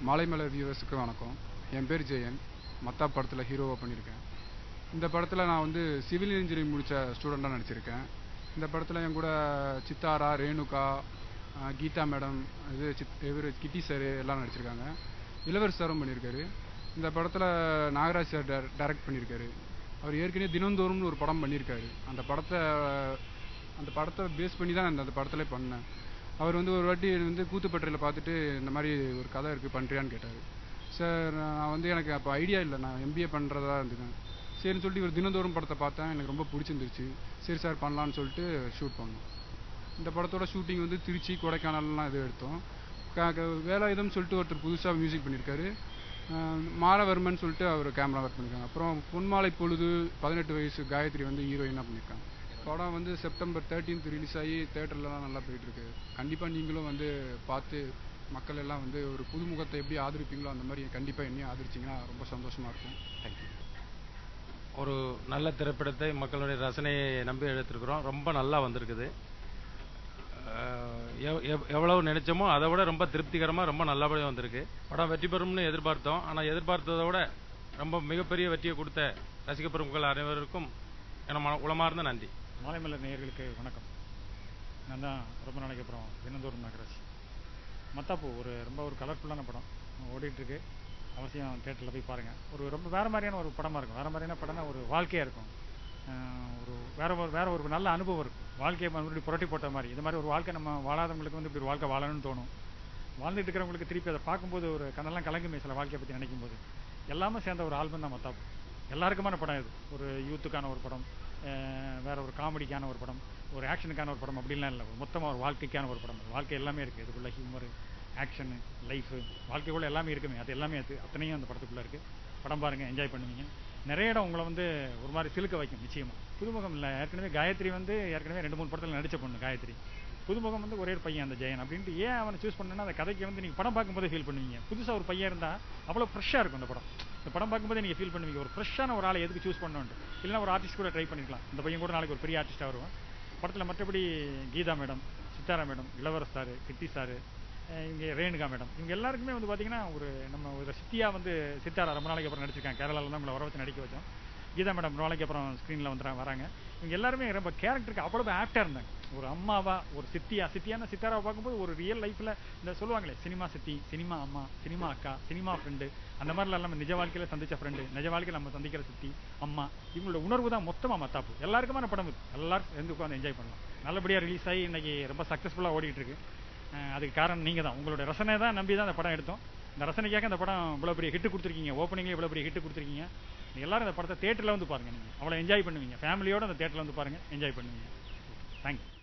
மாலைமலர் வியூவர்ஸுக்கு வணக்கம் என் பேர் ஜெயன் மத்தா படத்தில் ஹீரோவாக பண்ணியிருக்கேன் இந்த படத்தில் நான் வந்து சிவில் இன்ஜினியரிங் முடித்த ஸ்டூடெண்ட்டாக நடிச்சிருக்கேன் இந்த படத்தில் என் கூட சித்தாரா ரேணுகா அஹ், கீதா மேடம் இது சித் இவர் கிட்டி சார் எல்லாம் நடிச்சிருக்காங்க இளவரசர் சாரும் பண்ணியிருக்காரு இந்த படத்தில் நாகராஜ் சார் டைரக்ட் பண்ணியிருக்காரு அவர் ஏற்கனவே தினந்தோறும்னு ஒரு படம் பண்ணியிருக்காரு அந்த படத்தை அந்த படத்தை பேஸ் பண்ணி தான் அந்த அந்த படத்திலே பண்ணேன் அவர் வந்து ஒரு வாட்டி வந்து கூத்துப்பட்டியில் பார்த்துட்டு இந்த மாதிரி ஒரு கதை இருக்குது பண்ணுறியான்னு கேட்டார் சார் நான் வந்து எனக்கு அப்போ ஐடியா இல்லை நான் எம்பிஏ பண்ணுறதா இருந்தேன் சரின்னு சொல்லிட்டு இவர் தினந்தோறும் படத்தை பார்த்தேன் எனக்கு ரொம்ப பிடிச்சிருந்துருச்சு சரி சார் பண்ணலான்னு சொல்லிட்டு ஷூட் பண்ணோம் இந்த படத்தோட ஷூட்டிங் வந்து திருச்சி கொடைக்கானல்லாம் இது எடுத்தோம் க- க- வேலாயுதம் சொல்லிட்டு ஒருத்தர் புதுசாக மியூசிக் பண்ணியிருக்காரு அஹ் மாலவர்மன் சொல்லிட்டு அவர் கேமரா ஒர்க் பண்ணியிருக்காங்க அப்புறம் பொன்மாலை பொழுது பதினெட்டு வயசு காயத்ரி வந்து ஹீரோயினாக பண்ணியிருக்காங்க படம் வந்து செப்டம்பர் தேர்ட்டீன்த் ரிலீஸ் ஆகி தேட்டர்லலாம் நல்லா போயிட்டு இருக்கு கண்டிப்பாக நீங்களும் வந்து பார்த்து மக்கள் எல்லாம் வந்து ஒரு புதுமுகத்தை எப்படி ஆதரிப்பீங்களோ அந்த மாதிரி கண்டிப்பாக என்னையும் ஆதரிச்சிங்கன்னா ரொம்ப சந்தோஷமாக இருக்கும் தேங்க்யூ ஒரு நல்ல திரைப்படத்தை மக்களுடைய ரசனையை நம்பி எடுத்திருக்கிறோம் ரொம்ப நல்லா வந்திருக்குது அஹ் எவ்- எவ்- எவ்வளவு நினைச்சோமோ அதை விட ரொம்ப திருப்திகரமா ரொம்ப நல்லபடியாக வந்திருக்கு படம் வெற்றி பெறும்னு எதிர்பார்த்தோம் ஆனா எதிர்பார்த்ததை விட ரொம்ப மிகப்பெரிய வெற்றியை கொடுத்த ரசிக பெருமக்கள் அனைவருக்கும் என மன- உளமார்ந்த நன்றி மாலைமலர் நேயர்களுக்கு வணக்கம் நான் தான் ரொம்ப நாளைக்கு அப்புறம் தினந்தோறும் நாகராஜ் மத்தாப்பூ ஒரு ரொம்ப ஒரு கலர்ஃபுல்லான படம் ஓடிட்டு இருக்கு அவசியம் தேட்டரில் போய் பாருங்க ஒரு ரொம்ப வேற மாதிரியான ஒரு படமா இருக்கும் வேற மாதிரியான படம்னா ஒரு வாழ்க்கையா இருக்கும் அஹ் ஒரு வேற ஒரு வேற ஒரு நல்ல அனுபவம் இருக்கும் வாழ்க்கையை மறுபடியும் புரட்டி போட்ட மாதிரி இந்த மாதிரி ஒரு வாழ்க்கை நம்ம வாழாதவங்களுக்கு வந்து இப்படி ஒரு வாழ்க்கை வாழணும்னு தோணும் வாழ்ந்துட்டு இருக்கிறவங்களுக்கு திருப்பி அதை பார்க்கும்போது ஒரு கண்ணெல்லாம் கலங்குமே சில வாழ்க்கையை பற்றி நினைக்கும் போது எல்லாமே சேர்ந்த ஒரு ஆல்பம் தான் மத்தாப்பு எல்லாருக்குமான படம் இது ஒரு யூத்துக்கான ஒரு படம் அஹ் வேற ஒரு காமெடிக்கான ஒரு படம் ஒரு ஆக்ஷனுக்கான ஒரு படம் அப்படின்லாம் இல்லை மொத்தமாக ஒரு வாழ்க்கைக்கான ஒரு படம் வாழ்க்கை எல்லாமே இருக்கு இதுக்குள்ள ஹியூமர் ஆக்ஷனு லைஃபு வாழ்க்கைக்குள்ள எல்லாமே இருக்குமே அது எல்லாமே அது அத்தனையும் அந்த படத்துக்குள்ள இருக்கு படம் பாருங்க என்ஜாய் பண்ணுவீங்க நிறைய இடம் உங்களை வந்து ஒரு மாதிரி சிலுக்க வைக்கும் நிச்சயமா புதுமுகம் இல்லை ஏற்கனவே காயத்ரி வந்து ஏற்கனவே ரெண்டு மூணு படத்தில் நடிச்ச பொண்ணு காயத்ரி புதுமுகம் வந்து ஒரே ஒரு பையன் அந்த ஜெயன் அப்படின்ட்டு ஏன் அவனை சூஸ் பண்ணனா அந்த கதைக்கு வந்து நீங்க படம் பார்க்கும்போதே ஃபீல் பண்ணுவீங்க புதுசா ஒரு பையன் இருந்தா அவ்வளவு ஃப்ரெஷ்ஷா இருக்கும் அந்த படம் இந்த படம் பார்க்கும்போதே நீங்க ஃபீல் பண்ணுவீங்க ஒரு ஃப்ரெஷ்ஷான ஒரு ஆளை எதுக்கு சூஸ் பண்ணணும் இல்லைன்னா ஒரு ஆர்டிஸ்ட் கூட ட்ரை பண்ணிக்கலாம் இந்த பையன் கூட நாளைக்கு ஒரு பெரிய ஆர்டிஸ்டா வருவான் படத்துல மற்றபடி கீதா மேடம் சித்தாரா மேடம் இளவரச சாரு கிட்டி சாரு அஹ் இங்க ரேணுகா மேடம் இவங்க எல்லாருக்குமே வந்து பாத்தீங்கன்னா ஒரு நம்ம ஒரு சித்தியா வந்து சித்தாரா ரொம்ப நாளைக்கு அப்புறம் நடிச்சிருக்காங்க கேரளால தான் நம்மளை வர வச்சு நடிக்க வச்சோம் கீதா மேடம் ரொம்ப நாளைக்கு அப்புறம் ஸ்க்ரீனில் வந்துடுறாங்க வராங்க இவங்க எல்லாருமே ரொம்ப கேரக்டருக்கு அவ்வளவு ஆக்டா இருந்தாங்க ஒரு அம்மாவா ஒரு சித்தியா சித்தியான சித்தாராவை பார்க்கும்போது ஒரு ரியல் லைஃப்ல இந்த சொல்லுவாங்களே சினிமா சித்தி சினிமா அம்மா சினிமா அக்கா சினிமா ஃப்ரெண்டு அந்த மாதிரிலாம் நம்ம நிஜ வாழ்க்கையில சந்திச்ச ஃப்ரெண்டு நிஜ வாழ்க்கையில நம்ம சந்திக்கிற சித்தி அம்மா இவங்களோட உணர்வு தான் மொத்தமா மத்தாப்பு எல்லாருக்குமான படம் இது எல்லாரும் சேர்ந்து உட்காந்து என்ஜாய் பண்ணலாம் நல்லபடியா ரிலீஸ் ஆகி இன்னைக்கு ரொம்ப சக்சஸ்ஃபுல்லா ஓடிட்டு இருக்கு அஹ் அதுக்கு காரணம் நீங்க தான் உங்களோட ரசனை தான் நம்பி தான் அந்த படம் எடுத்தோம் இந்த ரசனைக்காக இந்த படம் இவ்வளவு பெரிய ஹிட் கொடுத்துருக்கீங்க ஓப்பனிங்ல இவ்வளவு பெரிய ஹிட் கொடுத்துருக்கீங்க நீங்க எல்லாரும் இந்த படத்தை தேட்டர்ல வந்து பாருங்க நீங்க அவ்வளவு என்ஜாய் பண்ணுவீங்க ஃபேமிலியோட அந்த தேட்டர்ல வந்து பாருங்க என்ஜாய் பண்ணுவீங்க தேங்க்யூ